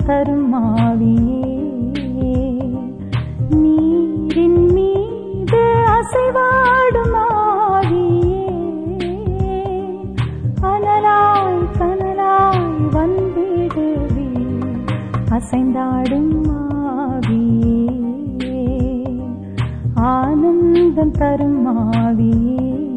தரும் ஆவியே நீரின் மீது அசைவாடும் ஆவியே அனலாய் கனலாய் வந்திடுவே அசைந்தாடும் ஆவியே ஆனந்தம் தரும் ஆவியே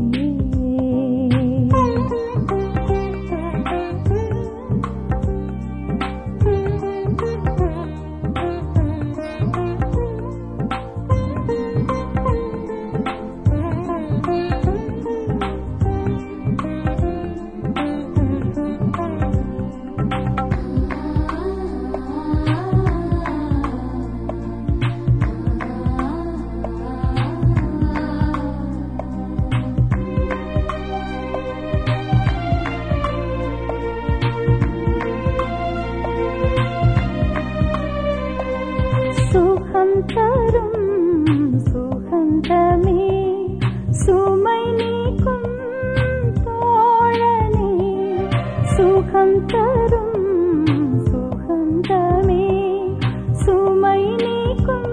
சுகம் தரும் சுகந்தமே சுமை நீக்கும் தோழனே சுகம் தரும் சுகந்தமே சுமை நீக்கும்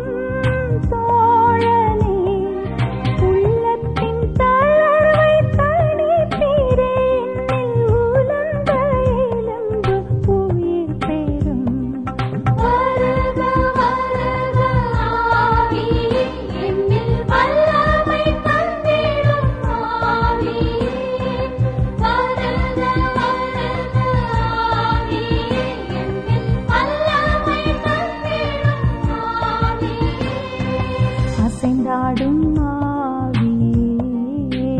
தோழனே உள்ளத்தின் தளர்வை தணிப்பீரே என்னில் உலர்ந்த எலும்பு உயிர் பெறும் வருக வருக ஆவியே என்னில் வல்லமை தந்திடும் ஆவியே வருக வருக ஆவியே என்னில் வல்லமை தந்திடும் ஆவியே அசைந்தாடும் ஆவியே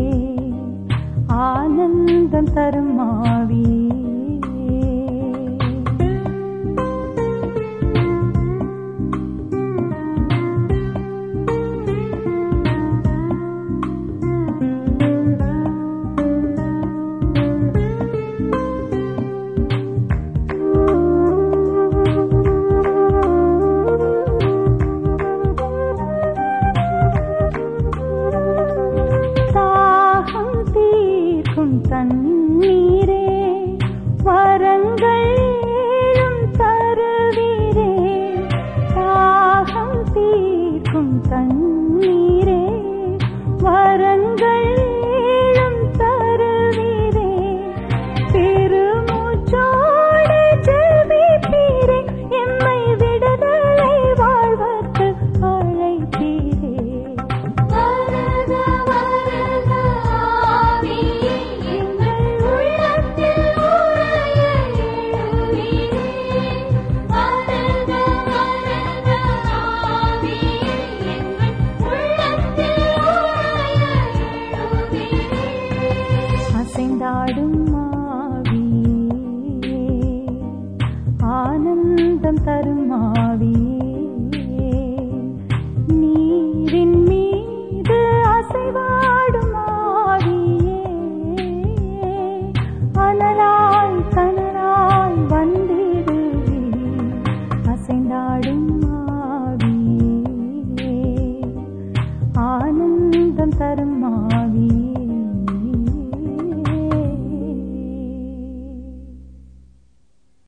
ஆனந்தம் தரும் ஆவியே தாகம் தீர்க்கும் தண்ணீரே வரங்கள் ஏழும் தருவீரே தாகம் தீர்க்கும் தண்ணீரே வரங்கள் ஏழும் தருவீரே பெருமூச்சோடு ஜெபிப்பீரே எம்மை விடுதலை வாழ்வதற்கு அழைப்பீரே வருக வருக ஆவியே எங்கள் உள்ளத்தில் உறைய எழுவீரே வருக வருக ஆவியே எங்கள் உள்ளத்தில் உறைய எழுவீரே அசைந்தாடும் ஆவியே ஆனந்தம் தரும்